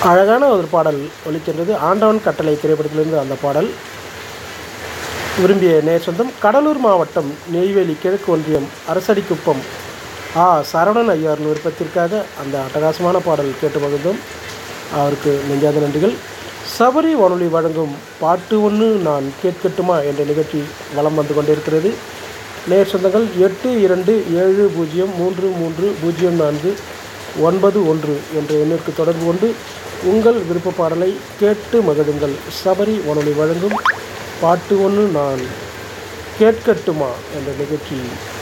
அழகான ஒரு பாடல் ஒலிக்கின்றது ஆண்டவன் கட்டளை திரைப்படத்திலிருந்து அந்த பாடல் விரும்பிய நேர் சொந்தம் கடலூர் மாவட்டம் நெய்வேலி கிழக்கு ஒன்றியம் அரசடிக்குப்பம் ஆ சரவணன் ஐயாரின் விருப்பத்திற்காக அந்த அட்டகாசமான பாடல் கேட்டு மகிழ்ந்தோம் அவருக்கு நெஞ்சாத நன்றிகள் சபரி வானொலி வழங்கும் பாட்டு ஒன்று நான் கேட்கட்டுமா என்ற நிகழ்ச்சி வலம் வந்து கொண்டிருக்கிறது நேர் சொந்தங்கள் எட்டு இரண்டு ஏழு பூஜ்ஜியம் மூன்று மூன்று பூஜ்ஜியம் நான்கு ஒன்பது ஒன்று என்ற எண்ணிற்கு தொடர்பு கொண்டு உங்கள் விருப்ப பாடலை கேட்டு மகிழுங்கள் சபரி வானொலி வழங்கும் பாட்டு ஒன்று நான் கேட்கட்டுமா என்ற நிகழ்ச்சி